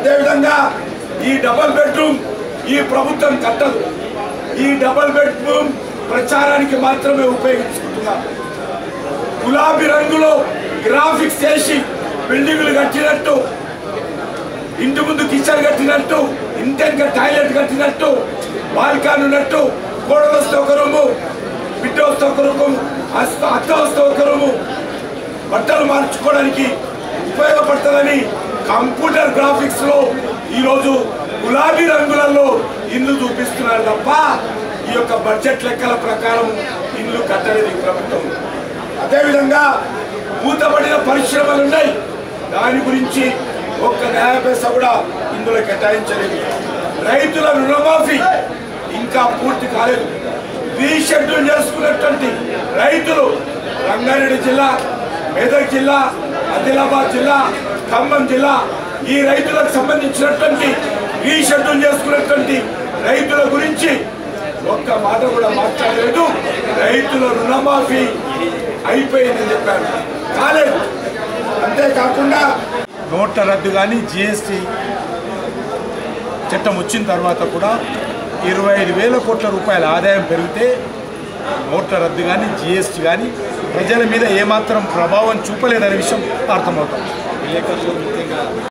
అదేవిధంగా ఈ double bedroom ఈ ప్రభుత్వం కట్టదు ఈ డబల్ బెడ్రూమ్ ప్రచారానికి మాత్రమే ఉపయోగించుకుంటున్నారు గులాబీ రంగులో గ్రాఫిక్స్ చేసి బిల్డింగులు కట్టినట్టు ఇంటి ముందు కిచెన్ కట్టినట్టు ఇంటెనక టాయిలెట్ కట్టినట్టు బాల్కాన్ ఉన్నట్టు కోడలు వస్తే ఒక రూము బిడ్డ వస్తే ఒక రూము అత్త అత్త వస్తే ఒక రూము బట్టలు మార్చుకోవడానికి ఉపయోగపడుతుందని కంప్యూటర్ గ్రాఫిక్స్ లో ఈరోజు గులాబీ రంగులలో ఇల్లు చూపిస్తున్నారు తప్ప ఈ యొక్క బడ్జెట్ లెక్కల ప్రకారం ఇల్లు కట్టలేదు ఈ ప్రభుత్వం అదేవిధంగా మూతపడిన పరిశ్రమలు ఉన్నాయి దాని గురించి ఒక్క న్యాయ పైసా కూడా ఇందులో కేటాయించలేదు రైతుల రుణమాఫీ ఇంకా పూర్తి కాలేదు రీషెడ్యూల్ చేసుకున్నటువంటి రైతులు రంగారెడ్డి జిల్లా మెదక్ జిల్లా ఆదిలాబాద్ జిల్లా ఖమ్మం జిల్లా ఈ రైతులకు సంబంధించినటువంటి రీషెడ్యూల్ చేసుకున్నటువంటి రైతుల గురించి ఒక్క మాట కూడా మాట్లాడలేదు రైతుల రుణమాఫీ అయిపోయిందని చెప్పారు కాలేదు అంతేకాకుండా నోట్ల రద్దు కానీ జిఎస్టీ చట్టం వచ్చిన తర్వాత కూడా ఇరవై ఐదు వేల కోట్ల రూపాయల ఆదాయం పెరిగితే నోట్ల రద్దు కానీ జిఎస్టీ కానీ ప్రజల మీద ఏమాత్రం ప్రభావం చూపలేదనే విషయం అర్థమవుతుంది